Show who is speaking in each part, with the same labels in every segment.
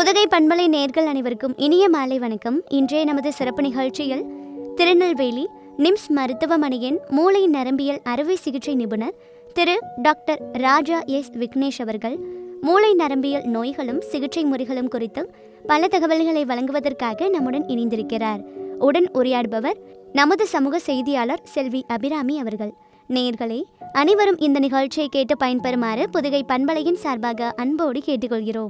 Speaker 1: புதுகை பண்பலை நேர்கள் அனைவருக்கும் இனிய மாலை வணக்கம் இன்றைய நமது சிறப்பு நிகழ்ச்சியில் திருநெல்வேலி நிம்ஸ் மருத்துவமனையின் மூளை நரம்பியல் அறுவை சிகிச்சை நிபுணர் திரு டாக்டர் ராஜா எஸ் விக்னேஷ் அவர்கள் மூளை நரம்பியல் நோய்களும் சிகிச்சை முறைகளும் குறித்து பல தகவல்களை வழங்குவதற்காக நம்முடன் இணைந்திருக்கிறார் உடன் உரையாடுபவர் நமது சமூக செய்தியாளர் செல்வி அபிராமி அவர்கள் நேர்களே அனைவரும் இந்த நிகழ்ச்சியை கேட்டு பயன்பெறுமாறு புதுகை பண்பலையின் சார்பாக அன்போடு கேட்டுக்கொள்கிறோம்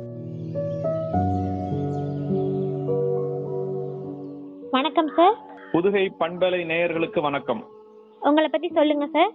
Speaker 2: வணக்கம் சார்
Speaker 3: புதுகை பண்பலை நேயர்களுக்கு வணக்கம்
Speaker 2: உங்களை பத்தி சொல்லுங்க சார்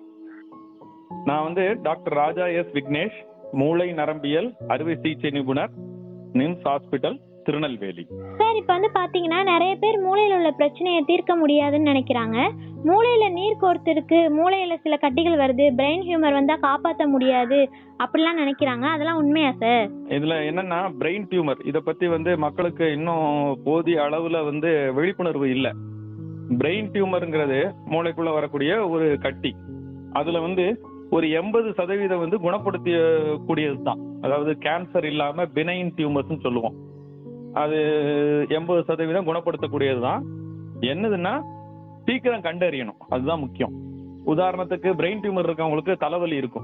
Speaker 3: நான் வந்து டாக்டர் ராஜா எஸ் விக்னேஷ் மூளை நரம்பியல் அறுவை சிகிச்சை நிபுணர் நிம்ஸ் ஹாஸ்பிட்டல் திருநெல்வேலி
Speaker 2: சார் இப்போ வந்து பாத்தீங்கன்னா நிறைய பேர் மூளையில உள்ள பிரச்சனையை தீர்க்க முடியாதுன்னு நினைக்கிறாங்க மூளையில நீர் கோர்த்து இருக்கு மூளையில சில கட்டிகள் வருது பிரெயின் ஹியூமர் வந்தா காப்பாற்ற முடியாது அப்படிலாம் நினைக்கிறாங்க அதெல்லாம் உண்மையா சார்
Speaker 3: இதுல என்னன்னா பிரெயின் டியூமர் இத பத்தி வந்து மக்களுக்கு இன்னும் போதிய அளவுல வந்து விழிப்புணர்வு இல்ல பிரெயின் டியூமர்ங்கிறது மூளைக்குள்ள வரக்கூடிய ஒரு கட்டி அதுல வந்து ஒரு எண்பது சதவீதம் வந்து குணப்படுத்திய கூடியது தான் அதாவது கேன்சர் இல்லாம பினைன் டியூமர்ஸ்னு சொல்லுவோம் அது எண்பது சதவீதம் குணப்படுத்தக்கூடியது தான் என்னதுன்னா சீக்கிரம் கண்டறியணும் அதுதான் முக்கியம் உதாரணத்துக்கு பிரெயின் டியூமர் இருக்கவங்களுக்கு தலைவலி இருக்கும்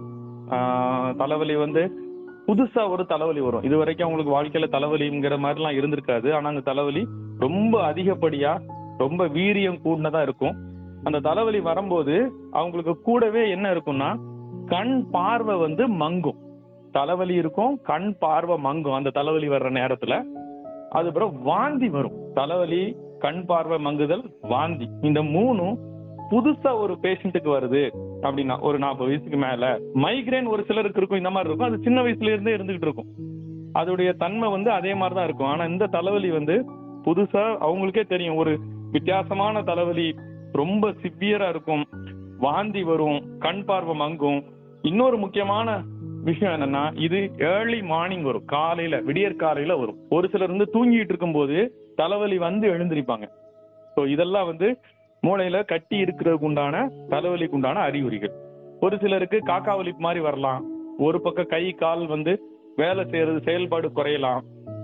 Speaker 3: ஆஹ் தலைவலி வந்து புதுசா ஒரு தலைவலி வரும் இது வரைக்கும் அவங்களுக்கு வாழ்க்கையில தலைவலிங்கிற மாதிரிலாம் இருந்திருக்காது ஆனா அந்த தலைவலி ரொம்ப அதிகப்படியா ரொம்ப வீரியம் கூடினதா இருக்கும் அந்த தலைவலி வரும்போது அவங்களுக்கு கூடவே என்ன இருக்கும்னா கண் பார்வை வந்து மங்கும் தலைவலி இருக்கும் கண் பார்வை மங்கும் அந்த தலைவலி வர்ற நேரத்துல அதுக்கப்புறம் வாந்தி வரும் தலைவலி கண் பார்வை மங்குதல் வாந்தி இந்த மூணும் புதுசா ஒரு பேஷண்ட்டுக்கு வருது அப்படின்னா ஒரு நாற்பது வயசுக்கு மேல மைக்ரேன் ஒரு சிலருக்கு இருக்கும் இந்த மாதிரி இருக்கும் அது சின்ன வயசுல இருந்தே இருந்துகிட்டு இருக்கும் அதோடைய தன்மை வந்து அதே மாதிரி தான் இருக்கும் ஆனா இந்த தலைவலி வந்து புதுசா அவங்களுக்கே தெரியும் ஒரு வித்தியாசமான தலைவலி ரொம்ப சிவியரா இருக்கும் வாந்தி வரும் கண் பார்வை மங்கும் இன்னொரு முக்கியமான விஷயம் என்னன்னா இது ஏர்லி மார்னிங் வரும் காலையில விடியற் காலையில வரும் ஒரு சிலர் வந்து தூங்கிட்டு இருக்கும்போது தலைவலி வந்து எழுந்திருப்பாங்க ஸோ இதெல்லாம் வந்து மூளையில கட்டி இருக்கிறதுக்கு உண்டான தலைவலிக்கு உண்டான அறிகுறிகள் ஒரு சிலருக்கு காக்கா வலி மாதிரி வரலாம் ஒரு பக்கம் கை கால் வந்து வேலை செய்யறது செயல்பாடு குறையலாம்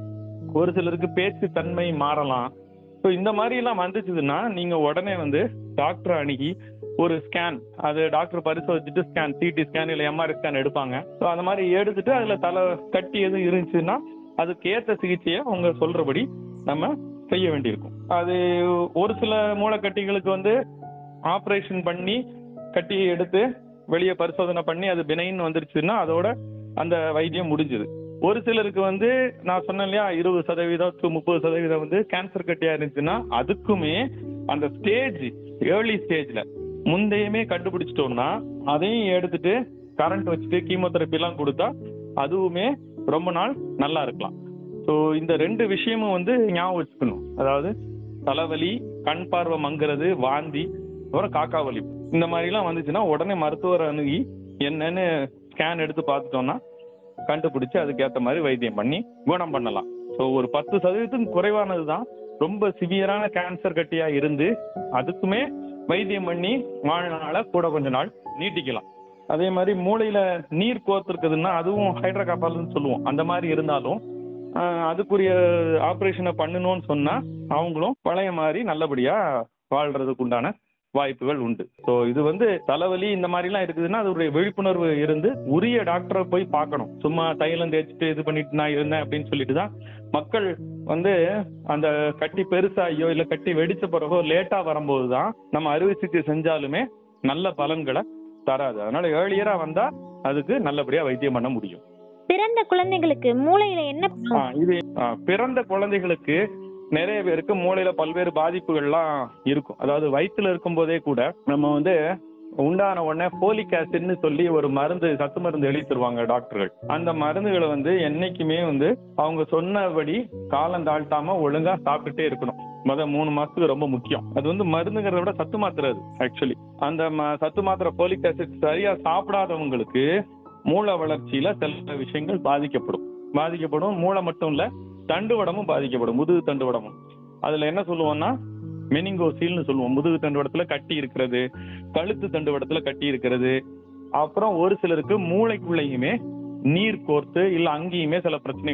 Speaker 3: ஒரு சிலருக்கு பேச்சு தன்மை மாறலாம் ஸோ இந்த மாதிரி எல்லாம் வந்துச்சுதுன்னா நீங்க உடனே வந்து டாக்டர் அணுகி ஒரு ஸ்கேன் அது டாக்டர் பரிசோதிச்சுட்டு ஸ்கேன் சிடி ஸ்கேன் இல்லை எம்ஆர்ஐ ஸ்கேன் எடுப்பாங்க ஸோ அந்த மாதிரி எடுத்துட்டு அதுல தலை கட்டி எதுவும் இருந்துச்சுன்னா அதுக்கு ஏற்ற சிகிச்சையை அவங்க சொல்றபடி நம்ம செய்ய வேண்டியிருக்கும் அது ஒரு சில மூளைக்கட்டிகளுக்கு வந்து ஆப்ரேஷன் பண்ணி கட்டியை எடுத்து வெளியே பரிசோதனை பண்ணி அது பினைன்னு வந்துருச்சுன்னா அதோட அந்த வைத்தியம் முடிஞ்சுது ஒரு சிலருக்கு வந்து நான் சொன்னேன் இல்லையா இருபது சதவீதம் to முப்பது சதவீதம் வந்து கேன்சர் கட்டியா இருந்துச்சுன்னா அதுக்குமே அந்த ஸ்டேஜ் ஏர்லி ஸ்டேஜ்ல முந்தையமே கண்டுபிடிச்சிட்டோம்னா அதையும் எடுத்துட்டு கரண்ட் வச்சுட்டு கீமோதெரப்பி எல்லாம் கொடுத்தா அதுவுமே ரொம்ப நாள் நல்லா இருக்கலாம் ஸோ இந்த ரெண்டு விஷயமும் வந்து ஞாபகம் வச்சுக்கணும் அதாவது தலைவலி கண் பார்வை மங்குறது வாந்தி அப்புறம் காக்கா வலி இந்த மாதிரிலாம் வந்துச்சுன்னா உடனே மருத்துவரை அணுகி என்னன்னு ஸ்கேன் எடுத்து பார்த்துட்டோம்னா கண்டுபிடிச்சு அதுக்கேற்ற மாதிரி வைத்தியம் பண்ணி குணம் பண்ணலாம் ஸோ ஒரு பத்து சதவீதத்துக்கு குறைவானது தான் ரொம்ப சிவியரான கேன்சர் கட்டியா இருந்து அதுக்குமே வைத்தியம் பண்ணி வாழ்நாள கூட கொஞ்ச நாள் நீட்டிக்கலாம் அதே மாதிரி மூளையில நீர் கோர்த்துருக்குதுன்னா அதுவும் ஹைட்ரோகாபால்னு சொல்லுவோம் அந்த மாதிரி இருந்தாலும் ஆஹ், அதுக்குரிய ஆப்ரேஷனை பண்ணணும்னு சொன்னா அவங்களும் பழைய மாதிரி நல்லபடியா வாழ்றதுக்கு உண்டான வாய்ப்புகள் உண்டு ஸோ இது வந்து தலைவலி இந்த மாதிரிலாம் இருக்குதுன்னா அதோடைய விழிப்புணர்வு இருந்து உரிய டாக்டரை போய் பார்க்கணும் சும்மா தைலம் தேய்ச்சிட்டு இது பண்ணிட்டு நான் இருந்தேன் அப்படின்னு சொல்லிட்டு தான் மக்கள் வந்து அந்த கட்டி பெருசாகியோ இல்லை கட்டி வெடிச்ச பிறகோ லேட்டா வரும்போது தான் நம்ம அறுவை சிகிச்சை செஞ்சாலுமே நல்ல பலன்களை தராது அதனால ஏர்லியரா வந்தா அதுக்கு நல்லபடியா வைத்தியம் பண்ண முடியும்
Speaker 2: பிறந்த குழந்தைகளுக்கு மூளையில என்ன
Speaker 3: ஆ, இது ஆ, பிறந்த குழந்தைகளுக்கு நிறைய பேருக்கு மூளையில பல்வேறு பாதிப்புகள்லாம் இருக்கும் அதாவது வயிற்றுல இருக்கும் போதே கூட நம்ம வந்து உண்டான உடனே போலிக் ஆசிட்னு சொல்லி ஒரு மருந்து சத்து மருந்து எழுதி தருவாங்க டாக்டர்கள் அந்த மருந்துகளை வந்து என்னைக்குமே வந்து அவங்க சொன்னபடி காலம் தாழ்த்தாம ஒழுங்கா சாப்பிட்டுட்டே இருக்கணும் முத மூணு மாசத்துக்கு ரொம்ப முக்கியம் அது வந்து மருந்துங்கிறத விட சத்து மாத்திரை அது ஆக்சுவலி அந்த ம- சத்து மாத்திரை போலிக் ஆசிட் சரியா சாப்பிடாதவங்களுக்கு மூளை வளர்ச்சியில சில விஷயங்கள் பாதிக்கப்படும் பாதிக்கப்படும் மூளை மட்டும் இல்ல தண்டுவடமும் பாதிக்கப்படும் முதுகு தண்டுவடமும் அதுல என்ன சொல்லுவோம்னா மெனிங்கோசீல்னு சொல்லுவோம் முதுகு தண்டுவடத்துல கட்டி இருக்கிறது கழுத்து தண்டுவடத்துல கட்டி இருக்கிறது அப்புறம் ஒரு சிலருக்கு மூளைக்குள்ளேயுமே நீர் கோர்த்து இல்ல அங்கேயுமே சில பிரச்சனைகள் வரும்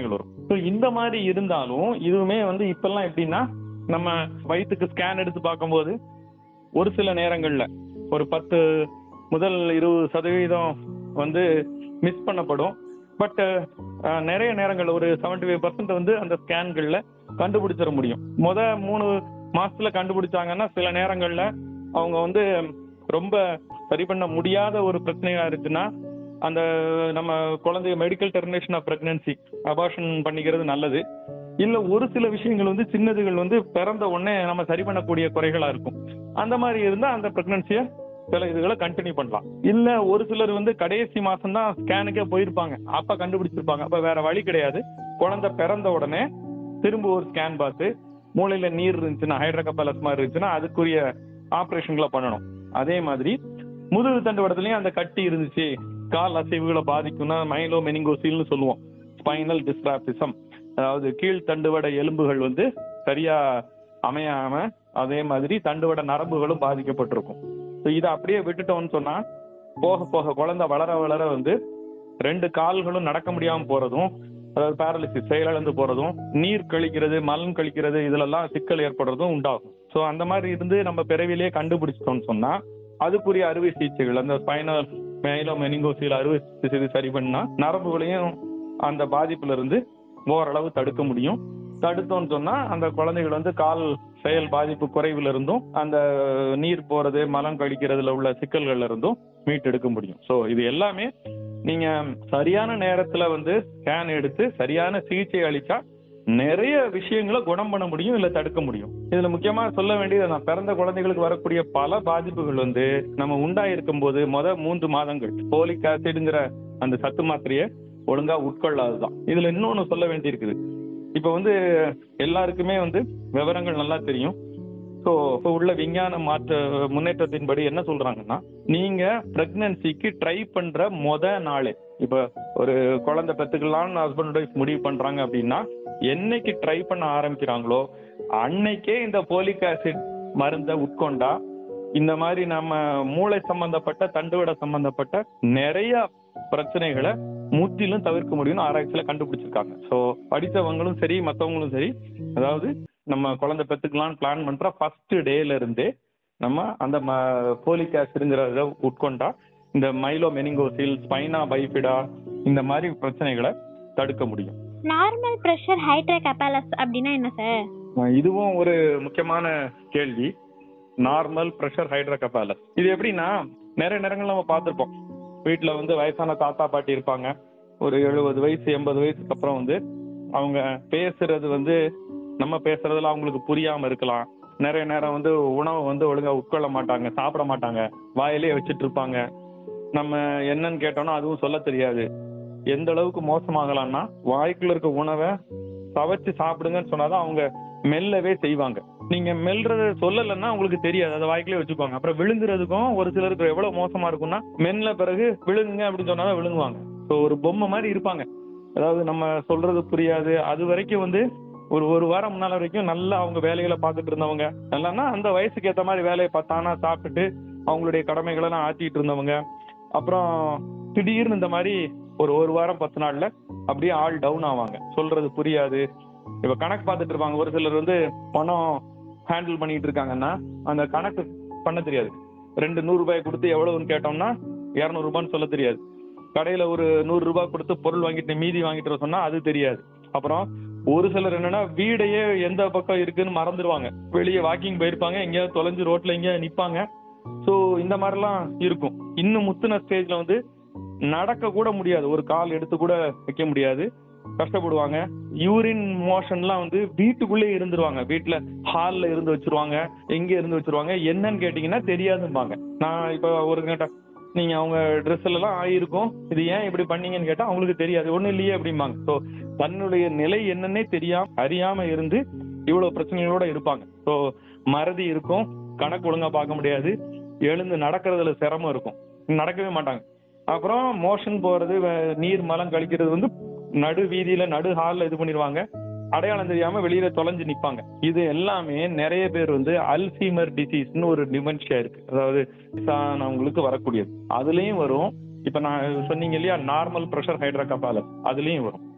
Speaker 3: ஸோ இந்த மாதிரி இருந்தாலும் இதுவுமே வந்து இப்பெல்லாம் எப்படின்னா நம்ம வயிற்றுக்கு ஸ்கேன் எடுத்து பார்க்கும்போது ஒரு சில நேரங்கள்ல ஒரு பத்து முதல் இருபது சதவீதம் வந்து மிஸ் பண்ணப்படும் பட் நிறைய நேரங்கள் ஒரு 75% ஃபைவ் பர்சன்ட் வந்து அந்த ஸ்கேன்கள்ல கண்டுபிடிச்சிட முடியும் முத மூணு மாசத்துல கண்டுபிடிச்சாங்கன்னா சில நேரங்கள்ல அவங்க வந்து ரொம்ப சரி பண்ண முடியாத ஒரு பிரச்சனையா இருக்குன்னா அந்த நம்ம குழந்தைய medical termination of pregnancy abortion பண்ணிக்கிறது நல்லது இல்ல ஒரு சில விஷயங்கள் வந்து சின்னதுகள் வந்து பிறந்த உடனே நம்ம சரி பண்ணக்கூடிய குறைகளா இருக்கும் அந்த மாதிரி இருந்தா அந்த பிரெக்னன்சியை சில இதுகளை கண்டினியூ பண்ணலாம் இல்ல ஒரு சிலர் வந்து கடைசி மாசம் தான் ஸ்கேனுக்கே போயிருப்பாங்க அப்ப கண்டுபிடிச்சிருப்பாங்க அப்ப வேற வழி கிடையாது குழந்தை பிறந்த உடனே திரும்ப ஒரு ஸ்கேன் பார்த்து மூளையில நீர் இருந்துச்சுன்னா ஹைட்ரகப்பலஸ் மாதிரி இருந்துச்சுன்னா அதுக்குரிய ஆபரேஷன்களை பண்ணணும் அதே மாதிரி முதுகு தண்டுவடத்துலயும் அந்த கட்டி இருந்துச்சு கால் அசைவுகளை பாதிக்கும்னா மைலோ மெனிங்கோசில்னு சொல்லுவோம் ஸ்பைனல் டிஸ்ட்ராபிசம் அதாவது கீழ் தண்டுவட எலும்புகள் வந்து சரியா அமையாம அதே மாதிரி தண்டுவட நரம்புகளும் பாதிக்கப்பட்டிருக்கும் ஸோ இதை அப்படியே விட்டுட்டோம்னு சொன்னா போக போக குழந்தை வளர வளர வந்து ரெண்டு கால்களும் நடக்க முடியாம போறதும் அதாவது பேரலிசிஸ் செயலிழந்து போறதும் நீர் கழிக்கிறது மலம் கழிக்கிறது இதுலெல்லாம் சிக்கல் ஏற்படுறதும் உண்டாகும் ஸோ அந்த மாதிரி இருந்து நம்ம பிறவிலேயே கண்டுபிடிச்சிட்டோம்னு சொன்னா அதுக்குரிய அறுவை சிகிச்சைகள் அந்த ஸ்பைனல் மேலோ மெனிங்கோசியில் அறுவை சிகிச்சை சரி பண்ணா நரம்புகளையும் அந்த பாதிப்புல இருந்து ஓரளவு தடுக்க முடியும் தடுத்தோம்னு சொன்னா அந்த குழந்தைகள் வந்து கால் செயல் பாதிப்பு குறைவுல இருந்தும் அந்த நீர் போறது மலம் கழிக்கிறதுல உள்ள சிக்கல்கள்ல இருந்தும் மீட்டெடுக்க முடியும் ஸோ இது எல்லாமே நீங்க சரியான நேரத்துல வந்து ஸ்கேன் எடுத்து சரியான சிகிச்சை அளிச்சா நிறைய விஷயங்களை குணம் பண்ண முடியும் இல்ல தடுக்க முடியும் இதுல முக்கியமா சொல்ல வேண்டியது நான் பிறந்த குழந்தைகளுக்கு வரக்கூடிய பல பாதிப்புகள் வந்து நம்ம உண்டாயிருக்கும் போது முத மூன்று மாதங்கள் போலிக் ஆசிட்ங்கிற அந்த சத்து மாத்திரையை ஒழுங்கா உட்கொள்ளாததுதான் இதுல இன்னொன்னு சொல்ல வேண்டியிருக்குது இப்ப வந்து எல்லாருக்குமே வந்து விவரங்கள் நல்லா தெரியும் ஸோ இப்போ உள்ள விஞ்ஞான மாற்ற முன்னேற்றத்தின்படி என்ன சொல்றாங்கன்னா நீங்க பிரெக்னன்சிக்கு ட்ரை பண்ற மொத நாளே இப்ப ஒரு குழந்தை பெத்துக்கலாம்னு ஹஸ்பண்ட் ஒய்ஃப் முடிவு பண்றாங்க அப்படின்னா என்னைக்கு ட்ரை பண்ண ஆரம்பிக்கிறாங்களோ அன்னைக்கே இந்த போலிக் ஆசிட் மருந்தை உட்கொண்டா இந்த மாதிரி நம்ம மூளை சம்பந்தப்பட்ட தண்டுவட சம்பந்தப்பட்ட நிறைய பிரச்சனைகளை முற்றிலும் தவிர்க்க முடியும்னு ஆராய்ச்சியில கண்டுபிடிச்சிருக்காங்க ஸோ படித்தவங்களும் சரி மற்றவங்களும் சரி அதாவது நம்ம குழந்தை பெற்றுக்கலாம்னு பிளான் பண்ற ஃபர்ஸ்ட் டேல இருந்தே நம்ம அந்த போலிக் ஆசிட்ங்கிறத உட்கொண்டா இந்த மைலோ மெனிங்கோசில் ஸ்பைனா பைபிடா இந்த மாதிரி பிரச்சனைகளை தடுக்க முடியும்
Speaker 2: நார்மல் ப்ரெஷர் ஹைட்ரோகெபாலஸ் அப்படின்னா என்ன சார்
Speaker 3: அஹ் இதுவும் ஒரு முக்கியமான கேள்வி நார்மல் ப்ரெஷர் ஹைட்ரோகெபாலஸ் இது எப்படின்னா நிறைய நேரங்கள் நம்ம பார்த்துருப்போம் வீட்டுல வந்து வயசான தாத்தா பாட்டி இருப்பாங்க ஒரு எழுபது வயசு எண்பது வயசுக்கு அப்புறம் வந்து அவங்க பேசுறது வந்து நம்ம பேசுறதுல அவங்களுக்கு புரியாம இருக்கலாம் நிறைய நேரம் வந்து உணவை வந்து ஒழுங்கா உட்கொள்ள மாட்டாங்க சாப்பிட மாட்டாங்க வாயிலே வச்சுட்டு இருப்பாங்க நம்ம என்னன்னு கேட்டோம்னா அதுவும் சொல்ல தெரியாது எந்த அளவுக்கு மோசமாகலாம்னா வாய்க்குள்ள இருக்க உணவை சவைச்சு சாப்பிடுங்கன்னு சொன்னாதான் அவங்க மெல்லவே செய்வாங்க நீங்க மெல்றத சொல்லலைன்னா உங்களுக்கு தெரியாது அதை வாய்க்குள்ளே வச்சுக்குவாங்க அப்புறம் விழுங்குறதுக்கும் ஒரு சிலருக்கு எவ்வளவு மோசமா இருக்கும்னா மெல்ல பிறகு விழுங்குங்க அப்படின்னு சொன்னாதான் விழுங்குவாங்க ஸோ ஒரு பொம்மை மாதிரி இருப்பாங்க அதாவது நம்ம சொல்றது புரியாது அது வரைக்கும் வந்து ஒரு ஒரு வாரம் முன்னால வரைக்கும் நல்லா அவங்க வேலைகளை பார்த்துட்டு இருந்தவங்க நல்லான்னா அந்த வயசுக்கு ஏத்த மாதிரி வேலையை பார்த்தானா சாப்பிட்டுட்டு அவங்களுடைய கடமைகளை எல்லாம் ஆற்றிட்டு இருந்தவங்க அப்புறம் திடீர்னு இந்த மாதிரி ஒரு ஒரு வாரம் பத்து நாள்ல அப்படியே ஆள் டவுன் ஆவாங்க சொல்றது புரியாது இப்ப கணக்கு பார்த்துட்டு இருப்பாங்க ஒரு சிலர் வந்து பணம் ஹேண்டில் பண்ணிட்டு இருக்காங்கன்னா அந்த கணக்கு பண்ண தெரியாது ரெண்டு நூறு ரூபாய் கொடுத்து எவ்வளவுன்னு கேட்டோம்னா இருநூறு ரூபான்னு சொல்ல தெரியாது கடையில ஒரு நூறு ரூபாய் கொடுத்து பொருள் வாங்கிட்டு மீதி வாங்கிட்டு வர சொன்னா அது தெரியாது அப்புறம் ஒரு சிலர் என்னன்னா வீடையே எந்த பக்கம் இருக்குன்னு மறந்துடுவாங்க வெளியே வாக்கிங் போயிருப்பாங்க எங்கேயாவது தொலைஞ்சு ரோட்ல எங்கேயாவது நிப்பாங்க சோ இந்த மாதிரிலாம் இருக்கும் இன்னும் முத்துன ஸ்டேஜ்ல வந்து நடக்க கூட முடியாது ஒரு கால் எடுத்து கூட வைக்க முடியாது கஷ்டப்படுவாங்க யூரின் மோஷன்லாம் வந்து வீட்டுக்குள்ளே இருந்துருவாங்க வீட்டுல ஹால்ல இருந்து வச்சிருவாங்க எங்க இருந்து வச்சிருவாங்க என்னன்னு கேட்டீங்கன்னா தெரியாதும்பாங்க நான் இப்ப ஒரு கேட்டேன் நீங்க அவங்க ட்ரெஸ்ல எல்லாம் ஆயிருக்கும் இது ஏன் இப்படி பண்ணீங்கன்னு கேட்டா அவங்களுக்கு தெரியாது ஒண்ணும் இல்லையே அப்படிம்பாங்க ஸோ தன்னுடைய நிலை என்னன்னே தெரியாம அறியாம இருந்து இவ்வளவு பிரச்சனைகளோட இருப்பாங்க ஸோ மறதி இருக்கும் கணக்கு ஒழுங்கா பார்க்க முடியாது எழுந்து நடக்கிறதுல சிரமம் இருக்கும் நடக்கவே மாட்டாங்க அப்புறம் மோஷன் போறது வே- நீர் மலம் கழிக்கிறது வந்து நடு வீதியில நடு ஹால்ல இது பண்ணிடுவாங்க அடையாளம் தெரியாம வெளியில தொலைஞ்சு நிப்பாங்க இது எல்லாமே நிறைய பேர் வந்து அல்சீமர் டிசீஸ்னு ஒரு டிமென்ஷியா இருக்கு அதாவது வயசானவங்களுக்கு வரக்கூடியது அதுலயும் வரும் இப்ப நான் சொன்னீங்க இல்லையா நார்மல் ப்ரெஷர் ஹைட்ரோகபாலஸ் அதுலயும் வரும்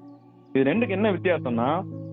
Speaker 3: இது ரெண்டுக்கு என்ன வித்தியாசம்னா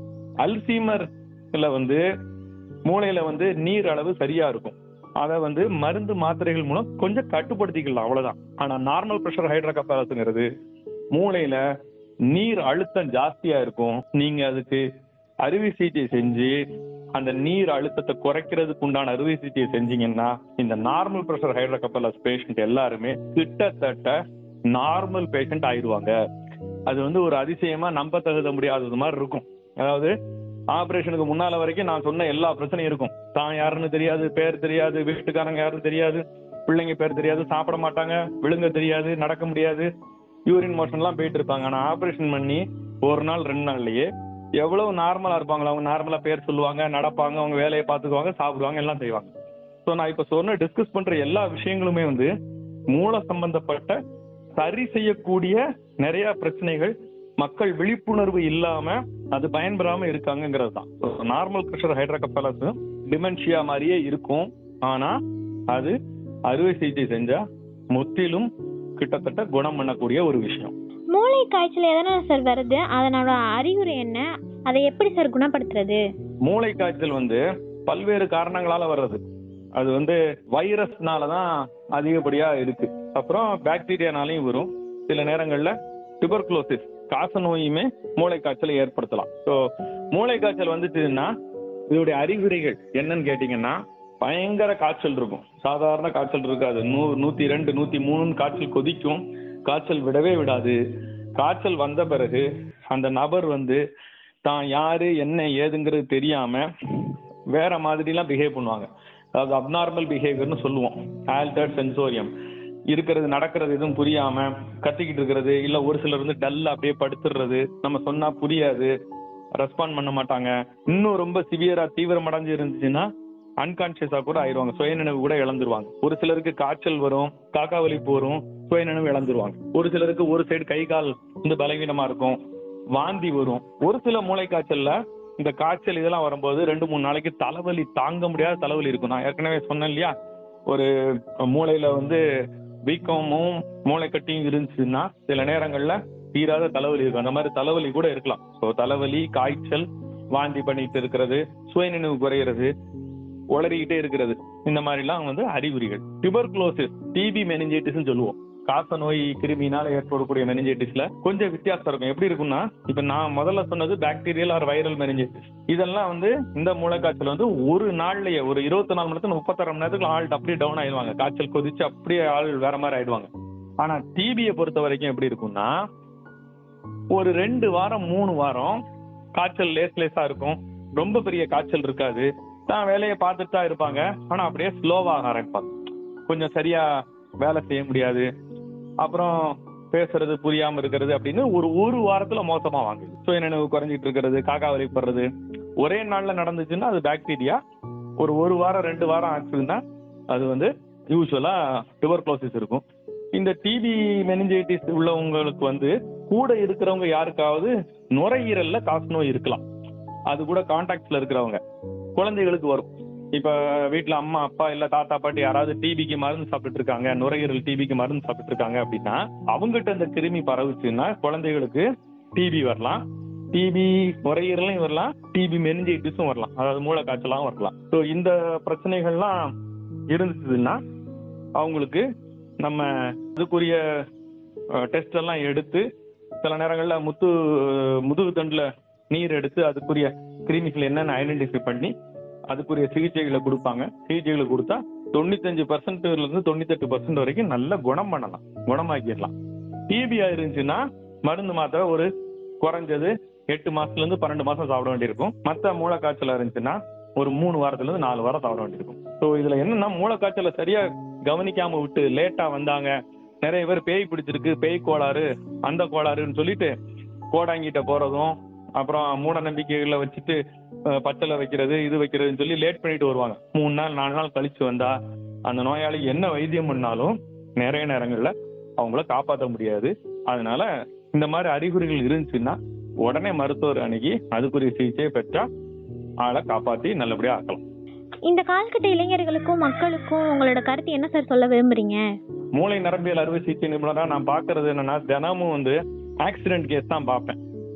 Speaker 3: அல்சீமர்ல வந்து மூளையில வந்து நீர் அளவு சரியா இருக்கும் அதை வந்து மருந்து மாத்திரைகள் மூலம் கொஞ்சம் கட்டுப்படுத்திக்கலாம் அவ்வளவுதான் ஆனா நார்மல் பிரஷர் ஹைட்ரோகப்பாலத்துங்கிறது மூளையில நீர் அழுத்தம் ஜாஸ்தியா இருக்கும் நீங்க அதுக்கு அறுவை சிகிச்சை செஞ்சு அந்த நீர் அழுத்தத்தை குறைக்கிறதுக்கு உண்டான அறுவை சிகிச்சை செஞ்சீங்கன்னா இந்த நார்மல் பிரஷர் ஹைட்ரோகப்பலஸ் பேஷண்ட் எல்லாருமே கிட்டத்தட்ட நார்மல் பேஷண்ட் ஆயிடுவாங்க அது வந்து ஒரு அதிசயமா நம்ப தகுத முடியாதது மாதிரி இருக்கும் அதாவது ஆபரேஷனுக்கு முன்னால வரைக்கும் நான் சொன்ன எல்லா பிரச்சனையும் இருக்கும் தான் யாருன்னு தெரியாது பேர் தெரியாது வீட்டுக்காரங்க யாருன்னு தெரியாது பிள்ளைங்க பேர் தெரியாது சாப்பிட மாட்டாங்க விழுங்க தெரியாது நடக்க முடியாது யூரின் மோஷன்லாம் போயிட்டு இருப்பாங்க ஆனா ஆபரேஷன் பண்ணி ஒரு நாள் ரெண்டு நாள்லயே எவ்வளவு நார்மலா இருப்பாங்களோ அவங்க நார்மலா பேர் சொல்லுவாங்க நடப்பாங்க அவங்க வேலையை பார்த்துக்குவாங்க சாப்பிடுவாங்க எல்லாம் செய்வாங்க ஸோ நான் இப்ப சொன்ன டிஸ்கஸ் பண்ற எல்லா விஷயங்களுமே வந்து மூல சம்பந்தப்பட்ட சரி செய்யக்கூடிய நிறைய பிரச்சனைகள் மக்கள் விழிப்புணர்வு இல்லாம அது பயன்பெறாம இருக்காங்கங்கிறது தான் நார்மல் பிரஷர் ஹைட்ரோகப்பலஸ் டிமென்ஷியா மாதிரியே இருக்கும் ஆனா அது அறுவை சிகிச்சை செஞ்சா முற்றிலும் கிட்டத்தட்ட குணம் பண்ணக்கூடிய ஒரு விஷயம்
Speaker 2: மூளை காய்ச்சல் எதனால சார் வருது அதனோட அறிகுறி என்ன அதை எப்படி சார் குணப்படுத்துறது
Speaker 3: மூளை காய்ச்சல் வந்து பல்வேறு காரணங்களால வர்றது அது வந்து வைரஸ்னால தான் அதிகப்படியா இருக்கு அப்புறம் பாக்டீரியானாலையும் வரும் சில நேரங்கள்ல டியூபர்குலோசிஸ் காச நோயுமே மூளை காய்ச்சலை ஏற்படுத்தலாம் ஸோ மூளை காய்ச்சல் வந்துச்சுன்னா இதோடைய அறிகுறிகள் என்னன்னு கேட்டீங்கன்னா பயங்கர காய்ச்சல் இருக்கும் சாதாரண காய்ச்சல் இருக்காது நூறு நூத்தி ரெண்டு நூத்தி மூணு காய்ச்சல் கொதிக்கும் காய்ச்சல் விடவே விடாது காய்ச்சல் வந்த பிறகு அந்த நபர் வந்து தான் யாரு என்ன ஏதுங்கிறது தெரியாம வேற மாதிரிலாம் பிஹேவ் பண்ணுவாங்க அதாவது அப்நார்மல் பிஹேவியர்னு சொல்லுவோம் ஆல்டர்ட் சென்சோரியம் இருக்கிறது நடக்கிறது எதுவும் புரியாம கத்திக்கிட்டு இருக்கிறது இல்ல ஒரு சிலர் வந்து டல்லா அப்படியே படுத்துடுறது நம்ம சொன்னா புரியாது ரெஸ்பாண்ட் பண்ண மாட்டாங்க இன்னும் ரொம்ப சிவியரா தீவிரம் அடைஞ்சு இருந்துச்சுன்னா அன்கான்சியஸா கூட ஆயிடுவாங்க சுயநினைவு கூட இழந்துருவாங்க ஒரு சிலருக்கு காய்ச்சல் வரும் காக்கா வலிப்பு வரும் சுயநினைவு இழந்துருவாங்க ஒரு சிலருக்கு ஒரு சைடு கை கால் வந்து பலவீனமா இருக்கும் வாந்தி வரும் ஒரு சில மூளை காய்ச்சல்ல இந்த காய்ச்சல் இதெல்லாம் வரும்போது ரெண்டு மூணு நாளைக்கு தலைவலி தாங்க முடியாத தலைவலி இருக்கும் நான் ஏற்கனவே சொன்னேன் இல்லையா ஒரு மூளையில வந்து வீக்கமும் மூளை கட்டியும் இருந்துச்சுன்னா சில நேரங்கள்ல தீராத தலைவலி இருக்கும் அந்த மாதிரி தலைவலி கூட இருக்கலாம் ஸோ தலைவலி காய்ச்சல் வாந்தி பண்ணிட்டு இருக்கிறது சுயநினைவு குறையிறது உளறிக்கிட்டே இருக்கிறது இந்த மாதிரிலாம் வந்து அறிகுறிகள் டியூபர்குலோசிஸ் டிபி மெனிஞ்சைட்டிஸ் சொல்லுவோம் காச நோய் கிருமினால ஏற்படக்கூடிய மெனிஞ்சைட்டிஸ்ல கொஞ்சம் வித்தியாசம் இருக்கும் எப்படி இருக்கும்னா இப்ப நான் முதல்ல சொன்னது பாக்டீரியல் ஆர் வைரல் மெனிஞ்சைட்டிஸ் இதெல்லாம் வந்து இந்த மூளைக்காய்ச்சல் வந்து ஒரு நாள்லயே ஒரு இருபத்தி நாலு மணி நேரத்துல முப்பத்தாறு மணி நேரத்துக்கு ஆள் அப்படியே டவுன் ஆயிடுவாங்க காய்ச்சல் கொதிச்சு அப்படியே ஆள் வேற மாதிரி ஆயிடுவாங்க ஆனா டிபியை பொறுத்த வரைக்கும் எப்படி இருக்கும்னா ஒரு ரெண்டு வாரம் மூணு வாரம் காய்ச்சல் லேஸ் லேஸா இருக்கும் ரொம்ப பெரிய காய்ச்சல் இருக்காது தான் வேலையை பார்த்துட்டு தான் இருப்பாங்க ஆனா அப்படியே ஸ்லோவாக ஆரம்பிப்பாங்க கொஞ்சம் சரியா வேலை செய்ய முடியாது அப்புறம் பேசுறது புரியாம இருக்கிறது அப்படின்னு ஒரு ஒரு வாரத்துல மோசமா வாங்குது சுயநினைவு குறைஞ்சிட்டு இருக்கிறது காக்கா வலிப்படுறது ஒரே நாள்ல நடந்துச்சுன்னா அது பாக்டீரியா ஒரு ஒரு வாரம் ரெண்டு வாரம் ஆச்சுன்னா அது வந்து யூஸ்வலா டியூபர்குலோசிஸ் இருக்கும் இந்த டிபி மெனிஞ்சைட்டிஸ் உள்ளவங்களுக்கு வந்து கூட இருக்கிறவங்க யாருக்காவது நுரையீரல்ல காசநோய் இருக்கலாம் அது கூட கான்டாக்ட்ல இருக்கிறவங்க குழந்தைகளுக்கு வரும் இப்ப வீட்ல அம்மா அப்பா இல்ல தாத்தா பாட்டி யாராவது டிபிக்கு மருந்து சாப்பிட்டுட்டு இருக்காங்க நுரையீரல் டிபிக்கு மருந்து சாப்பிட்டுட்டு இருக்காங்க அப்படின்னா அவங்ககிட்ட இந்த கிருமி பரவுச்சுன்னா குழந்தைகளுக்கு டிபி வரலாம் டிபி நுரையீரலையும் வரலாம் டிபி மெனிஞ்சைட்டிஸும் வரலாம் அதாவது மூளை காய்ச்சலாவும் வரலாம் ஸோ இந்த பிரச்சனைகள்லாம் இருந்துச்சுன்னா அவங்களுக்கு நம்ம இதுக்குரிய டெஸ்ட் எல்லாம் எடுத்து சில நேரங்கள்ல முத்து முதுகு தண்டுல நீர் எடுத்து அதுக்குரிய கிருமிகள் என்னென்ன ஐடென்டிஃபை பண்ணி அதுக்குரிய சிகிச்சைகளை கொடுப்பாங்க சிகிச்சைகளை கொடுத்தா தொண்ணூத்தஞ்சு பர்சன்ட்ல இருந்து தொண்ணூத்தெட்டு பர்சன்ட் வரைக்கும் நல்ல குணம் பண்ணலாம் குணமாக்கிடலாம் டிபி இருந்துச்சுன்னா மருந்து மாத்திரை ஒரு குறைஞ்சது எட்டு மாசத்துல இருந்து பன்னெண்டு மாசம் சாப்பிட வேண்டியிருக்கும் மத்த மூளைக்காய்ச்சல் இருந்துச்சுன்னா ஒரு மூணு வாரத்துல இருந்து நாலு வாரம் சாப்பிட வேண்டியிருக்கும் ஸோ இதுல என்னன்னா மூளைக்காய்ச்சலை சரியா கவனிக்காம விட்டு லேட்டா வந்தாங்க நிறைய பேர் பேய் பிடிச்சிருக்கு பேய் கோளாறு அந்த கோளாறுன்னு சொல்லிட்டு கோடாங்கிட்ட போறதும் அப்புறம் மூட நம்பிக்கைகளை வச்சுட்டு அஹ், பச்சளை வைக்கிறது இது வைக்கிறதுன்னு சொல்லி லேட் பண்ணிட்டு வருவாங்க மூணு நாள் நாலு நாள் கழிச்சு வந்தா அந்த நோயாளி என்ன வைத்தியம் பண்ணாலும் நிறைய நேரங்கள்ல அவங்கள காப்பாற்ற முடியாது அதனால இந்த மாதிரி அறிகுறிகள் இருந்துச்சுன்னா உடனே மருத்துவர் அணுகி அதுக்குரிய சிகிச்சையை பெற்றா ஆளை காப்பாத்தி நல்லபடியா ஆக்கலாம்
Speaker 2: இந்த காலகட்ட இளைஞர்களுக்கும் மக்களுக்கும் உங்களோட கருத்து என்ன சார் சொல்ல விரும்புறீங்க
Speaker 3: மூளை நரம்பியல் அறுவை சிகிச்சை நிபுணரா நான் பாக்குறது என்னன்னா தினமும் வந்து ஆக்சிடென்ட் கேஸ் தான் பார்ப்பேன்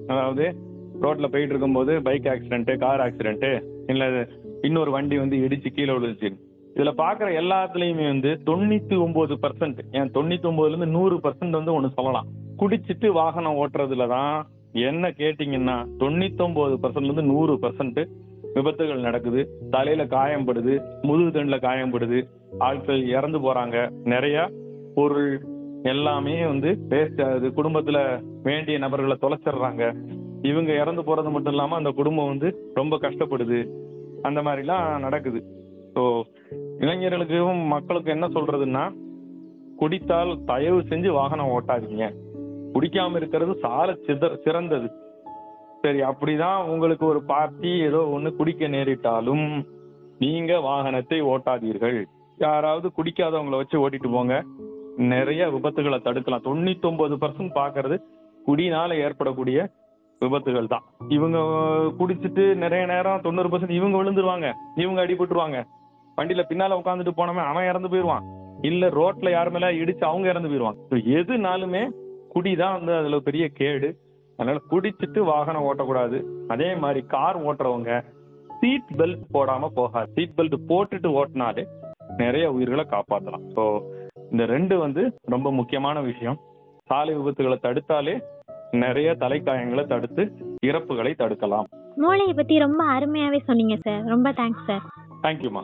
Speaker 3: அதாவது ரோட்ல போயிட்டு இருக்கும்போது பைக் ஆக்சிடென்ட் கார் ஆக்சிடென்ட் இல்ல இன்னொரு வண்டி வந்து இடிச்சு கீழே விழுந்துச்சு இதுல பாக்குற எல்லாத்துலயுமே வந்து தொண்ணூத்தி ஒன்பது பர்சன்ட் ஏன் தொண்ணூத்தி ஒன்பதுல இருந்து நூறு பர்சன்ட் வந்து ஒண்ணு சொல்லலாம் குடிச்சிட்டு வாகனம் ஓட்டுறதுல தான் என்ன கேட்டீங்கன்னா தொண்ணூத்தி ஒன்பது பர்சன்ட்ல இருந்து நூறு பர்சன்ட் விபத்துகள் நடக்குது தலையில காயம்படுது முதுகு தண்டுல காயம்படுது ஆட்கள் இறந்து போறாங்க நிறைய பொருள் எல்லாமே வந்து வேஸ்ட் ஆகுது குடும்பத்துல வேண்டிய நபர்களை தொலைச்சிடுறாங்க இவங்க இறந்து போறது மட்டும் இல்லாம அந்த குடும்பம் வந்து ரொம்ப கஷ்டப்படுது அந்த மாதிரிலாம் நடக்குது ஸோ இளைஞர்களுக்கும் மக்களுக்கும் என்ன சொல்றதுன்னா குடித்தால் தயவு செஞ்சு வாகனம் ஓட்டாதீங்க குடிக்காம இருக்கிறது சால சிதற சிறந்தது சரி அப்படிதான் உங்களுக்கு ஒரு பார்ட்டி ஏதோ ஒண்ணு குடிக்க நேரிட்டாலும் நீங்க வாகனத்தை ஓட்டாதீர்கள் யாராவது குடிக்காதவங்கள வச்சு ஓட்டிட்டு போங்க நிறைய விபத்துகளை தடுக்கலாம் தொண்ணூத்தி ஒன்பது பர்சன்ட் பாக்குறது குடினால ஏற்படக்கூடிய விபத்துகள் தான் இவங்க குடிச்சிட்டு நிறைய நேரம் தொண்ணூறு பர்சன்ட் இவங்க விழுந்துருவாங்க இவங்க அடிபட்டுருவாங்க வண்டியில பின்னால உட்காந்துட்டு போனவன் அவன் இறந்து போயிடுவான் இல்ல ரோட்ல யார் மேல இடிச்சு அவங்க இறந்து போயிடுவாங்க So, எதுனாலுமே குடிதான் வந்து அதுல பெரிய கேடு அதனால குடிச்சிட்டு வாகனம் ஓட்டக்கூடாது அதே மாதிரி கார் ஓட்டுறவங்க சீட் பெல்ட் போடாம போகாது சீட் பெல்ட் போட்டுட்டு ஓட்டினாலே நிறைய உயிர்களை காப்பாத்தலாம் ஸோ இந்த ரெண்டு வந்து ரொம்ப முக்கியமான விஷயம் சாலை விபத்துகளை தடுத்தாலே நிறைய தலைக்காயங்களை தடுத்து இறப்புகளை தடுக்கலாம்
Speaker 2: மூளையை பற்றி ரொம்ப அருமையாகவே சொன்னீங்க சார் ரொம்ப தேங்க்ஸ் சார்
Speaker 3: தேங்க்யூமா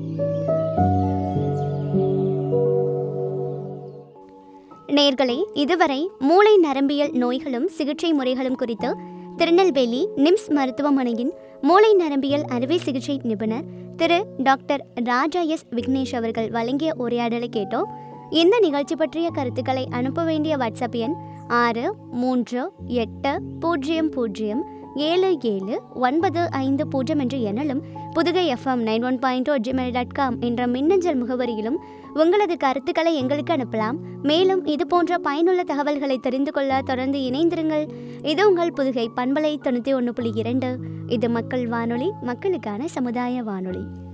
Speaker 1: நேர்களே இதுவரை மூளை நரம்பியல் நோய்களும் சிகிச்சை முறைகளும் குறித்து திருநெல்வேலி நிம்ஸ் மருத்துவமனையின் மூளை நரம்பியல் அறுவை சிகிச்சை நிபுணர் திரு டாக்டர் ராஜா எஸ் விக்னேஷ் அவர்கள் வழங்கிய உரையாடலை கேட்டோம் இந்த நிகழ்ச்சி பற்றிய கருத்துக்களை அனுப்ப வேண்டிய வாட்ஸ்அப் எண் ஆறு மூன்று எட்டு பூஜ்ஜியம் பூஜ்ஜியம் ஏழு ஏழு ஒன்பது ஐந்து பூஜ்ஜியம் என்ற எண்ணிலும் Pudukai FM nine one point Gmail dot com என்ற மின்னஞ்சல் முகவரியிலும் உங்களது கருத்துக்களை எங்களுக்கு அனுப்பலாம் மேலும் இது போன்ற பயனுள்ள தகவல்களை தெரிந்து கொள்ள தொடர்ந்து இணைந்திருங்கள் இது உங்கள் புதுகை பண்பலை தொண்ணூற்றி ஒன்று புள்ளி இரண்டு இது மக்கள் வானொலி மக்களுக்கான சமுதாய வானொலி